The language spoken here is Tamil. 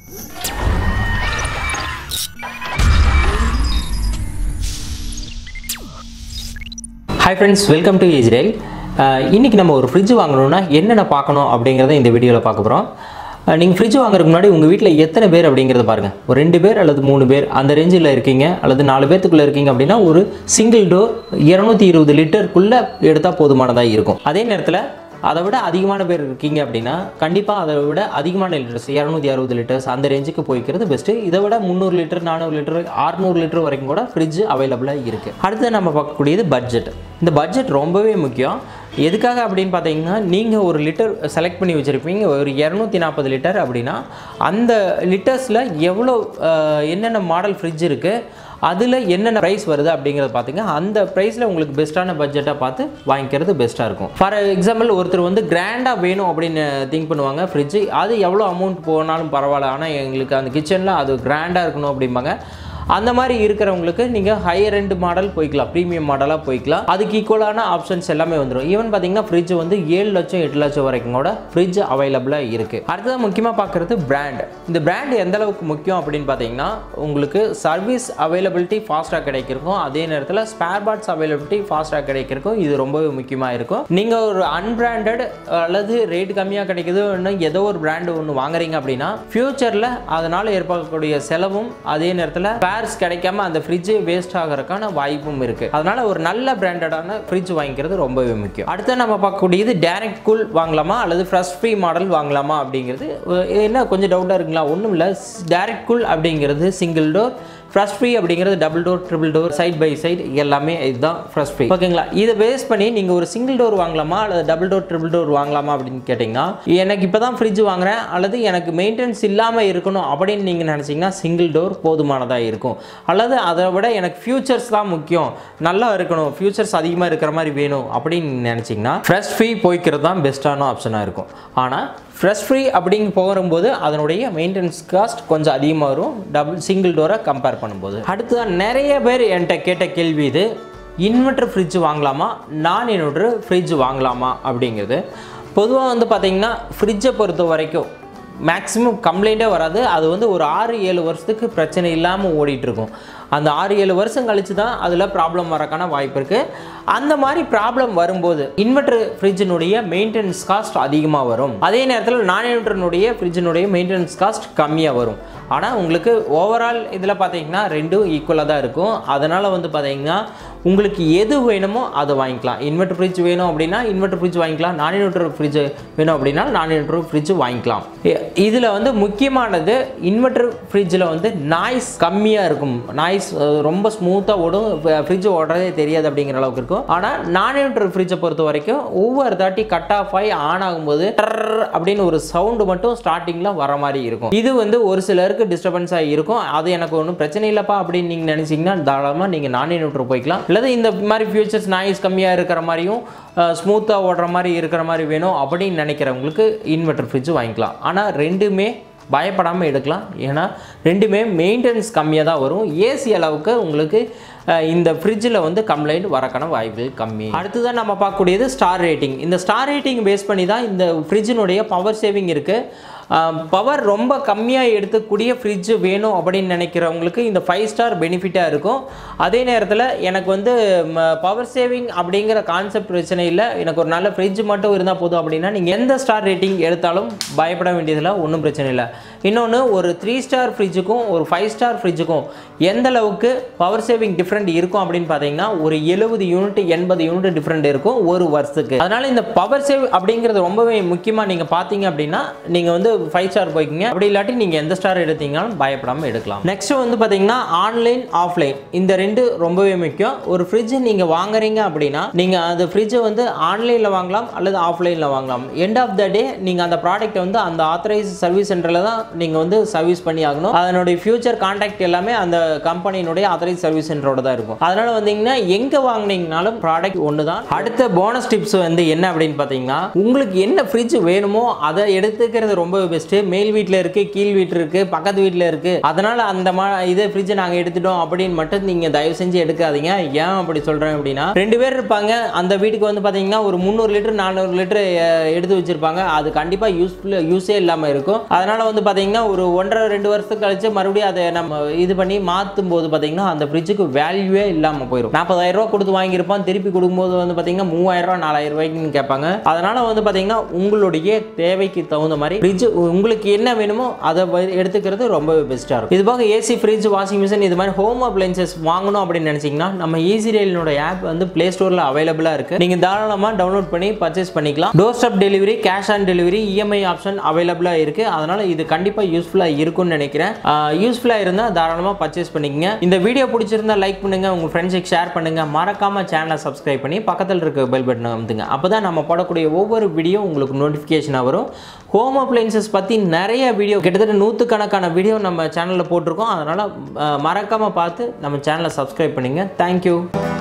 hi friends welcome to Israel இன்றைக்கி நம்ம ஒரு ஃப்ரிட்ஜ் வாங்கணும்னா என்னென்ன பார்க்கணும் அப்படிங்கிறத இந்த வீடியோவில் பார்க்க போகிறோம் நீங்கள் ஃப்ரிட்ஜ் வாங்குறதுக்கு முன்னாடி உங்கள் வீட்டில் எத்தனை பேர் அப்படிங்கிறத பாருங்கள் ஒரு ரெண்டு பேர் அல்லது மூணு பேர் அந்த ரேஞ்சில் இருக்கீங்க அல்லது நாலு பேர்த்துக்குள்ளே இருக்கீங்க அப்படின்னா ஒரு சிங்கிள் டோர் இரநூத்தி இருபது லிட்டருக்குள்ளே எடுத்தால் போதுமானதாக இருக்கும் அதே நேரத்தில் அதை விட அதிகமான பேர் இருக்கீங்க அப்படின்னா கண்டிப்பாக அதை விட அதிகமான லிட்டர்ஸ் இரநூத்தி அறுபது லிட்டர்ஸ் அந்த ரேஞ்சுக்கு போய்க்கிறது பெஸ்ட்டு இதை விட முந்நூறு லிட்டர் நானூறு லிட்டர் அறுநூறு லிட்டர் வரைக்கும் கூட ஃப்ரிட்ஜ் அவைலபிளாக இருக்குது அடுத்து நம்ம பார்க்கக்கூடியது பட்ஜெட் இந்த பட்ஜெட் ரொம்பவே முக்கியம் எதுக்காக அப்படின்னு பார்த்தீங்கன்னா நீங்கள் ஒரு லிட்டர் செலக்ட் பண்ணி வச்சுருப்பீங்க ஒரு இரநூத்தி நாற்பது லிட்டர் அப்படின்னா அந்த லிட்டர்ஸில் எவ்வளோ அஹ், என்னென்ன மாடல் ஃப்ரிட்ஜ் இருக்குது அதில் என்னென்ன ப்ரைஸ் வருது அப்படிங்கிறத பார்த்துங்க அந்த ப்ரைஸில் உங்களுக்கு பெஸ்ட்டான பட்ஜெட்டாக பார்த்து வாங்கிக்கிறது பெஸ்ட்டாக இருக்கும் ஃபார் எக்ஸாம்பிள் ஒருத்தர் வந்து கிராண்டாக வேணும் அப்படின்னு திங்க் பண்ணுவாங்க ஃப்ரிட்ஜ் அது எவ்வளோ அமௌண்ட் போனாலும் பரவாயில்ல ஆனால் எங்களுக்கு அந்த கிச்சனில் அது கிராண்டாக இருக்கணும் அப்படிம்பாங்க அந்த மாதிரி இருக்கிறவங்களுக்கு நீங்கள் ஹையர் ரெண்டு மாடல் போய்க்கலாம் ப்ரீமியம் மாடலாக போய்க்கலாம் அதுக்கு ஈக்குவலான ஆப்ஷன்ஸ் எல்லாமே வந்துடும் ஈவன் பார்த்தீங்கன்னா ஃப்ரிட்ஜ் வந்து ஏழு லட்சம் எட்டு லட்சம் வரைக்கும் கூட ஃப்ரிட்ஜ் அவைலபிளாக இருக்குது அடுத்தது முக்கியமாக பார்க்குறது பிராண்ட் இந்த பிராண்ட் எந்த அளவுக்கு முக்கியம் அப்படின்னு பார்த்தீங்கன்னா உங்களுக்கு சர்வீஸ் அவைலபிலிட்டி ஃபாஸ்ட்டாக கிடைக்கிறக்கும் அதே நேரத்தில் ஸ்பேர் பார்ட்ஸ் அவைலபிலிட்டி ஃபாஸ்ட்டாக கிடைக்கிறக்கும் இது ரொம்பவே முக்கியமாக இருக்கும் நீங்கள் ஒரு அன்பிராண்டட் அல்லது ரேட் கம்மியாக கிடைக்குது இன்னும் ஏதோ ஒரு பிராண்டு ஒன்று வாங்குறீங்க அப்படின்னா ஃப்யூச்சரில் அதனால் ஏற்படக்கூடிய செலவும் அதே நேரத்தில் ஸ்பேர்ஸ் கிடைக்காம அந்த ஃப்ரிட்ஜ் வேஸ்ட் ஆகிறதுக்கான வாய்ப்பும் இருக்குது அதனால் ஒரு நல்ல பிராண்டடான ஃப்ரிட்ஜ் வாங்கிக்கிறது ரொம்பவே முக்கியம் அடுத்து நம்ம பார்க்கக்கூடியது டேரக்ட் கூல் வாங்கலாமா அல்லது ஃப்ரெஷ் ஃப்ரீ மாடல் வாங்கலாமா அப்படிங்கிறது அஹ் என்ன கொஞ்சம் டவுட்டாக இருக்குங்களா ஒன்றும் இல்லை டேரக்ட் கூல் அப்படிங்கிறது சிங்கிள் டோர் ஃப்ரெஷ் ஃப்ரீ அப்படிங்கிறது double door triple door side by side எல்லாமே இதுதான் ஃப்ரெஷ் ஃப்ரீ ஓகேங்களா இதை பேஸ் பண்ணி நீங்கள் ஒரு சிங்கிள் டோர் வாங்கலாமா அல்லது டபுள் டோர் ட்ரிபிள் டோர் வாங்கலாமா அப்படின்னு கேட்டிங்கன்னா எனக்கு இப்போ தான் ஃப்ரிட்ஜ் வாங்குறேன் அல்லது எனக்கு மெயின்டெனன்ஸ் இல்லாமல் இருக்கணும் அப்படின்னு நீங்கள் நினச்சிங்கன்னா சிங்கிள் டோர் போதுமானதாக இருக்கும் அல்லது அதை விட எனக்கு ஃபியூச்சர்ஸ் தான் முக்கியம் நல்லா இருக்கணும் ஃபியூச்சர்ஸ் அதிகமாக இருக்கிற மாதிரி வேணும் அப்படின்னு நினச்சிங்கன்னா ஃப்ரெஷ் ஃப்ரீ போய்க்கிறது தான் பெஸ்ட்டான ஆப்ஷனாக இருக்கும் ஆனால் ஃப்ரெஷ் ஃப்ரீ அப்படிங்க போகும்போது அதனுடைய மெயின்டெனன்ஸ் காஸ்ட் கொஞ்சம் அதிகமாக வரும் டபுள் சிங்கிள் டோரை கம்பேர் பண்ணும்போது அடுத்ததான் நிறைய பேர் என்கிட்ட கேட்ட கேள்வி இது இன்வெர்டர் ஃப்ரிட்ஜ் வாங்கலாமா நான் இன்வெர்டர் ஃப்ரிட்ஜ் வாங்கலாமா அப்படிங்கிறது பொதுவாக வந்து பார்த்தீங்கன்னா ஃப்ரிட்ஜை பொறுத்த வரைக்கும் மேக்ஸிமம் கம்ப்ளைண்ட்டே வராது அது வந்து ஒரு ஆறு ஏழு வருஷத்துக்கு பிரச்சனை இல்லாமல் ஓடிட்டு இருக்கும் அந்த ஆறு ஏழு வருஷம் கழிச்சு தான் அதில் ப்ராப்ளம் வரக்கான வாய்ப்பு இருக்குது அந்த மாதிரி ப்ராப்ளம் வரும்போது இன்வெர்டர் ஃப்ரிட்ஜினுடைய மெயின்டெனன்ஸ் காஸ்ட் அதிகமாக வரும் அதே நேரத்தில் நான் இன்வெர்டர்னுடைய ஃப்ரிட்ஜினுடைய மெயின்டெனன்ஸ் காஸ்ட் கம்மியாக வரும் ஆனால் உங்களுக்கு ஓவரால் இதில் பார்த்தீங்கன்னா ரெண்டும் ஈக்குவலாக தான் இருக்கும் அதனால் வந்து பார்த்தீங்கன்னா உங்களுக்கு எது வேணுமோ அதை வாங்கிக்கலாம் இன்வெர்டர் ஃப்ரிட்ஜ் வேணும் அப்படின்னா இன்வெர்டர் ஃப்ரிட்ஜ் வாங்கிக்கலாம் நான் இன்வெர்டர் ஃப்ரிட்ஜ் வேணும் அப்படின்னா நான் இன்வெர்டர் ஃப்ரிட்ஜ் வாங்கிக்கலாம் இதில் வந்து முக்கியமானது இன்வெர்டர் ஃப்ரிட்ஜில் வந்து நாய்ஸ் கம்மியாக இருக்கும் நாய்ஸ் ரொம்ப ஸ்மூத்தாக ஓடும் ஃப்ரிட்ஜ் ஓடுறதே தெரியாது அப்படிங்கிற அளவுக்கு இருக்கும் ஆனால் நான் இன்வெர்டர் ஃப்ரிட்ஜை பொறுத்த வரைக்கும் ஒவ்வொரு தாட்டி கட் ஆஃப் ஆகி ஆன் ஆகும்போது டர் அப்படின்னு ஒரு சவுண்டு மட்டும் ஸ்டார்டிங்கில் வர மாதிரி இருக்கும் இது வந்து ஒரு சிலருக்கு டிஸ்டர்பன்ஸாக இருக்கும் அது எனக்கு ஒன்றும் பிரச்சனை இல்லைப்பா அப்படின்னு நீங்கள் நினச்சிங்கன்னா தாராளமாக நீங்கள் நான் இன்வெர்டர் போய்க்கலாம் அல்லது இந்த மாதிரி ஃபியூச்சர்ஸ் நாய்ஸ் கம்மியாக இருக்கிற மாதிரியும் ஸ்மூத்தாக ஓடுற மாதிரி இருக்கிற மாதிரி வேணும் அப்படின்னு நினைக்கிறவங்களுக்கு இன்வெர்டர் ஃப்ரிட்ஜ் வாங்கிக்கலாம் ஆனால் ரெண்டுமே பயப்படாமல் எடுக்கலாம் ஏன்னா ரெண்டுமே மெயின்டெனன்ஸ் கம்மியாக தான் வரும் ஏசி அளவுக்கு உங்களுக்கு அஹ், இந்த ஃப்ரிட்ஜில் வந்து கம்ப்ளைண்ட் வரக்கான வாய்ப்புகள் கம்மி அடுத்ததான் நம்ம பார்க்கக்கூடியது ஸ்டார் ரேட்டிங் இந்த ஸ்டார் ரேட்டிங் பேஸ் பண்ணி தான் இந்த ஃப்ரிட்ஜினுடைய பவர் சேவிங் இருக்குது பவர் ரொம்ப கம்மியாக எடுத்துக்கூடிய ஃப்ரிட்ஜ் வேணும் அப்படின்னு நினைக்கிறவங்களுக்கு இந்த ஃபைவ் ஸ்டார் பெனிஃபிட்டாக இருக்கும் அதே நேரத்தில் எனக்கு வந்து பவர் சேவிங் அப்படிங்கிற கான்செப்ட் பிரச்சனை இல்லை எனக்கு ஒரு நல்ல ஃப்ரிட்ஜ் மட்டும் இருந்தால் போதும் அப்படின்னா நீங்கள் எந்த ஸ்டார் ரேட்டிங் எடுத்தாலும் பயப்பட வேண்டியதில்லை ஒன்றும் பிரச்சனை இல்லை இன்னொன்று ஒரு த்ரீ ஸ்டார் ஃப்ரிட்ஜுக்கும் ஒரு ஃபைவ் ஸ்டார் ஃப்ரிட்ஜுக்கும் எந்த அளவுக்கு பவர் சேவிங் டிஃப்ரெண்ட் இருக்கும் அப்படின்னு பார்த்தீங்கன்னா ஒரு எழுபது யூனிட் எண்பது யூனிட் டிஃப்ரெண்ட் இருக்கும் ஒரு வருஷத்துக்கு அதனால இந்த பவர் சேவ் அப்படிங்கிறது ரொம்பவே முக்கியமாக நீங்கள் பார்த்தீங்க அப்படின்னா நீங்கள் வந்து ஃபைவ் ஸ்டார் போய்க்கிங்க அப்படி இல்லாட்டி நீங்கள் எந்த ஸ்டார் எடுத்தீங்கனாலும் பயப்படாமல் எடுக்கலாம் நெக்ஸ்ட் வந்து பார்த்தீங்கன்னா ஆன்லைன் ஆஃப்லைன் இந்த ரெண்டு ரொம்பவே முக்கியம் ஒரு ஃப்ரிட்ஜ் நீங்கள் வாங்குறீங்க அப்படின்னா நீங்கள் அந்த ஃப்ரிட்ஜை வந்து ஆன்லைனில் வாங்கலாம் அல்லது ஆஃப்லைனில் வாங்கலாம் எண்ட் ஆஃப் த டே நீங்கள் அந்த ப்ராடக்ட்டை வந்து அந்த ஆத்தரைஸ் சர்வீஸ் சென்டரில் தான் நீங்கள் வந்து சர்வீஸ் பண்ணி ஆகணும் அதனுடைய ஃபியூச்சர் கான்டாக்ட் எல்லாமே அந்த கம்பெனியினுடைய ஆத்தரைஸ் சர்வீஸ் சென்டரோட தான் இருக்கும் அதனால வந்தீங்கன்னா எங்கே வாங்குனீங்கனாலும் ப்ராடக்ட் ஒன்று தான் அடுத்த போனஸ் டிப்ஸ் வந்து என்ன அப்படின்னு பார்த்தீங்கன்னா உங்களுக்கு என்ன ஃப்ரிட்ஜ் வேணுமோ அதை எடுத்துக்கிறது ரொம்ப பெஸ்ட்டு மேல் வீட்டில் இருக்குது கீழ் வீட்டில் இருக்குது பக்கத்து வீட்டில் இருக்குது அதனால் அந்த மா இதே ஃப்ரிட்ஜை நாங்கள் எடுத்துட்டோம் அப்படின்னு மட்டும் நீங்கள் தயவு செஞ்சு எடுக்காதீங்க ஏன் அப்படி சொல்கிறேன் அப்படின்னா ரெண்டு பேர் இருப்பாங்க அந்த வீட்டுக்கு வந்து பார்த்தீங்கன்னா ஒரு முந்நூறு லிட்டர் நானூறு லிட்டர் எடுத்து வச்சிருப்பாங்க அது கண்டிப்பாக யூஸ்ஃபுல் யூஸே இல்லாமல் இருக்கும் அதனால் வந்து பார்த்தீங்கன்னா பார்த்தீங்கன்னா ஒரு ஒன்றரை ரெண்டு வருஷத்துக்கு கழிச்சு மறுபடியும் அதை நம்ம இது பண்ணி மாற்றும் போது பார்த்தீங்கன்னா அந்த ஃப்ரிட்ஜுக்கு வேல்யூவே இல்லாமல் போயிடும் நாற்பதாயிரம் ரூபா கொடுத்து வாங்கியிருப்பான் திருப்பி கொடுக்கும்போது வந்து பார்த்தீங்கன்னா மூவாயிரம் ரூபா நாலாயிரம் ரூபாய்க்குன்னு கேட்பாங்க அதனால வந்து பார்த்தீங்கன்னா உங்களுடைய தேவைக்கு தகுந்த மாதிரி ஃப்ரிட்ஜ் உங்களுக்கு என்ன வேணுமோ அதை வ- எடுத்துக்கிறது ரொம்பவே பெஸ்ட்டாக இருக்கும் இது போக ஏசி ஃப்ரிட்ஜ் வாஷிங் மிஷின் இது மாதிரி ஹோம் அப்ளைன்சஸ் வாங்கணும் அப்படின்னு நினச்சிங்கன்னா நம்ம ஈஸி ரயிலினோட ஆப் வந்து ப்ளே ஸ்டோரில் அவைலபிளாக இருக்குது நீங்கள் தாராளமாக டவுன்லோட் பண்ணி பர்ச்சேஸ் பண்ணிக்கலாம் door step delivery cash on delivery EMI option அவைலபிளாக இருக்குது அதனால் இது கண்டிப்பாக யூஸ்ஃபுல்லாக இருக்கும்னு நினைக்கிறேன் யூஸ்ஃபுல்லாக இருந்தால் தாராளமாக பர்ச்சேஸ் பண்ணிக்கங்க இந்த வீடியோ பிடிச்சிருந்தா லைக் பண்ணுங்கள் உங்கள் ஃப்ரெண்ட்ஸுக்கு ஷேர் பண்ணுங்கள் மறக்காமல் சேனலை சப்ஸ்கிரைப் பண்ணி பக்கத்தில் இருக்க பெல் பட்டனை அமுத்துங்க அப்போ தான் நம்ம போடக்கூடிய ஒவ்வொரு வீடியோ உங்களுக்கு நோட்டிஃபிகேஷனாக வரும் ஹோம் அப்ளைன்சஸ் பற்றி நிறைய வீடியோ கிட்டத்தட்ட நூற்றுக்கணக்கான வீடியோ நம்ம சேனலில் போட்டிருக்கோம் அதனால் மறக்காமல் பார்த்து நம்ம சேனலை சப்ஸ்கிரைப் பண்ணுங்கள் தேங்க்யூ